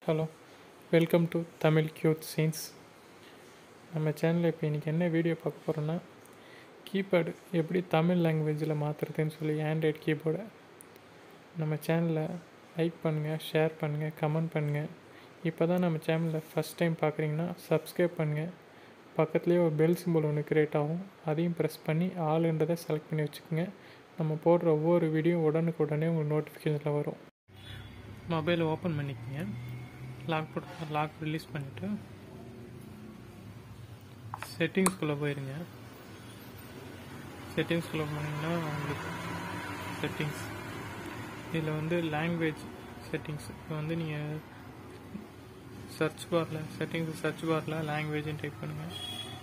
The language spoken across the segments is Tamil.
hello welcome to Tamil cute scenes நம்ம சேனலில் இப்போ இன்றைக்கி என்ன வீடியோ பார்க்க போகிறோன்னா கீபேடு எப்படி தமிழ் லாங்குவேஜில் மாற்றுறதுன்னு சொல்லி ஆண்ட்ராய்ட் கீபோர்டை நம்ம சேனலை லைக் பண்ணுங்கள் ஷேர் பண்ணுங்கள் கமெண்ட் பண்ணுங்கள் இப்போ தான் நம்ம சேனலில் ஃபஸ்ட் டைம் பார்க்குறீங்கன்னா சப்ஸ்கிரைப் பண்ணுங்கள் பக்கத்துலேயே ஒரு பெல் சிம்பிள் ஒன்று க்ரியேட் ஆகும் அதையும் ப்ரெஸ் பண்ணி ஆளுன்றதை செலக்ட் பண்ணி வச்சுக்கோங்க நம்ம போடுற ஒவ்வொரு வீடியோ உடனுக்குடனே உங்களுக்கு நோட்டிஃபிகேஷனில் வரும் மொபைலை ஓப்பன் பண்ணிக்கோங்க லாக் போட்டு லாக் ரிலீஸ் பண்ணிவிட்டு செட்டிங்ஸ்குள்ளே போயிருங்க செட்டிங்ஸ்குள்ளே போனீங்கன்னா உங்களுக்கு செட்டிங்ஸ் இதில் வந்து லாங்குவேஜ் செட்டிங்ஸ் இப்போ வந்து நீங்கள் சர்ச் பாரில் செட்டிங்ஸ் சர்ச் பாரில் லாங்குவேஜ்னு டைப் பண்ணுங்கள்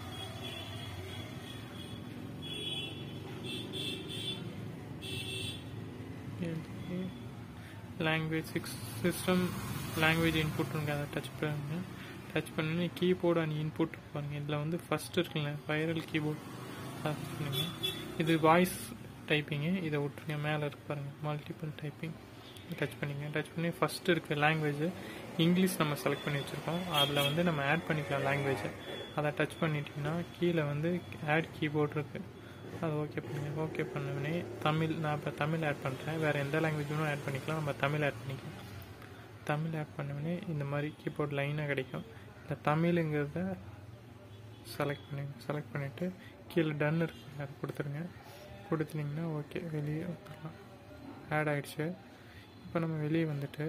லாங்குவேஜ் சிக்ஸ் சிஸ்டம் லாங்குவேஜ் இன்புட்ருங்க அதை டச் பண்ணுங்க டச் பண்ணி கீபோர்டு அண்ட் இன்புட் பாருங்க இதில் வந்து ஃபஸ்ட் இருக்குல்ல வைரல் கீபோர்ட் அதை பண்ணுங்க இது வாய்ஸ் டைப்பிங்கு இதை விட்ருங்க மேலே இருக்கு பாருங்க மல்டிபிள் டைப்பிங் டச் பண்ணிங்க டச் பண்ணி ஃபஸ்ட்டு இருக்க லாங்குவேஜ் இங்கிலீஷ் நம்ம செலக்ட் பண்ணி வச்சுருக்கோம் அதில் வந்து நம்ம ஆட் பண்ணிக்கலாம் லாங்குவேஜை அதை டச் பண்ணிட்டீங்கன்னா கீழே வந்து ஆட் கீபோர்ட் இருக்குது அது ஓகே பண்ணுங்க ஓகே பண்ணவுடனே தமிழ் நான் இப்போ தமிழ் ஆட் பண்ணுறேன் வேறு எந்த லாங்குவேஜ் வேணும் ஆட் பண்ணிக்கலாம் நம்ம தமிழ் ஆட் பண்ணிக்கலாம் தமிழ் ஆட் பண்ணவுடனே இந்த மாதிரி கீபோர்ட் லைனாக கிடைக்கும் இந்த தமிழுங்கிறத செலக்ட் பண்ணுங்க செலக்ட் பண்ணிவிட்டு கீழே டன் இருக்கு அதை கொடுத்துருங்க கொடுத்துட்டிங்கன்னா ஓகே வெளியே வந்துடலாம் ஆட் ஆகிடுச்சு இப்போ நம்ம வெளியே வந்துட்டு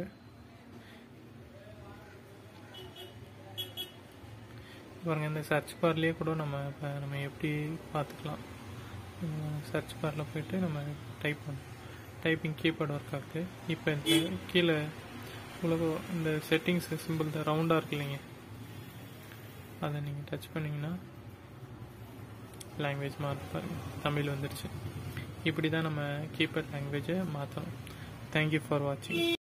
பாருங்க இந்த சர்ச் பார்லேயே கூட நம்ம இப்போ நம்ம எப்படி பார்த்துக்கலாம் சர்ச் பாரில் போயிட்டு நம்ம டைப் பண்ணோம் டைப்பிங் கீபோர்டு ஒர்க் ஆகுது இப்போ இந்த கீழே உலக இந்த செட்டிங்ஸ் சிம்பிள் தான் ரவுண்டாக இருக்கு இல்லைங்க அதை நீங்கள் டச் பண்ணிங்கன்னா லாங்குவேஜ் மாற்ற பாருங்க தமிழ் வந்துடுச்சு இப்படி தான் நம்ம கீபேட் லாங்குவேஜை மாற்றணும் தேங்க்யூ ஃபார் வாட்சிங்